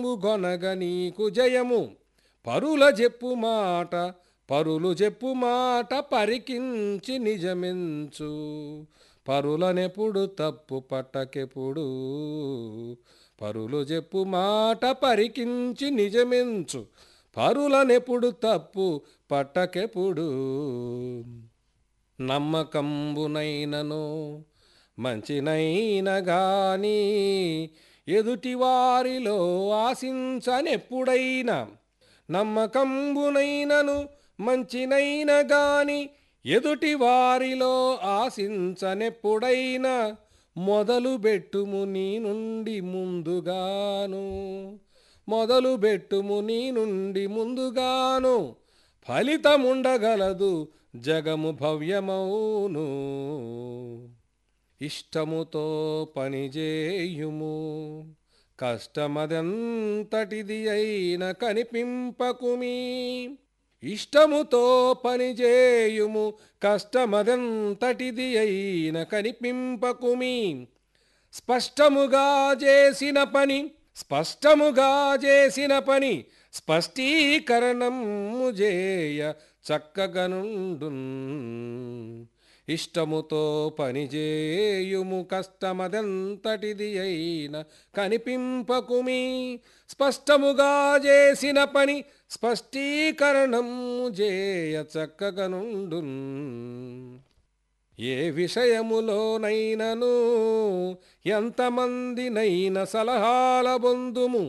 గొనగ నీకు జయము పరుల చెప్పు మాట పరులు చెప్పు మాట పరికించి నిజమెంచు పరులనెప్పుడు తప్పు పట్టకెప్పుడు పరులు చెప్పు మాట పరికించి నిజమెంచు పరులనెప్పుడు తప్పు పట్టకెప్పుడు నమ్మకంబునైనను మంచినైన గాని ఎదుటివారిలో ఆశించనెప్పుడైనా నమ్మకంబునైనను మంచినైన గాని ఎదుటివారిలో ఆశించనెప్పుడైనా మొదలు బెట్టుము నీ నుండి ముందుగాను మొదలు బెట్టుము నీ నుండి ముందుగాను ఫలితముండగలదు జగము భవ్యమౌను ఇష్టముతో పనిచేయుము కష్టమదెంతటిది అయిన కనిపింపకుమీ ఇష్టముతో పనిచేయుము కష్టమదెంతటిది అయిన కనిపింపకుమీ స్పష్టముగా చేసిన పని స్పష్టముగా చేసిన పని స్పష్టీకరణము చేయ చక్కగనుండున్ ఇష్టముతో పనిచేయుము కష్టమదెంతటిది అయిన కనిపింపకుమి స్పష్టముగా చేసిన పని స్పష్టీకరణము చేయ చక్కగనుండున్ ఏ విషయములోనైనను ఎంతమందినైన సలహాల బొందుము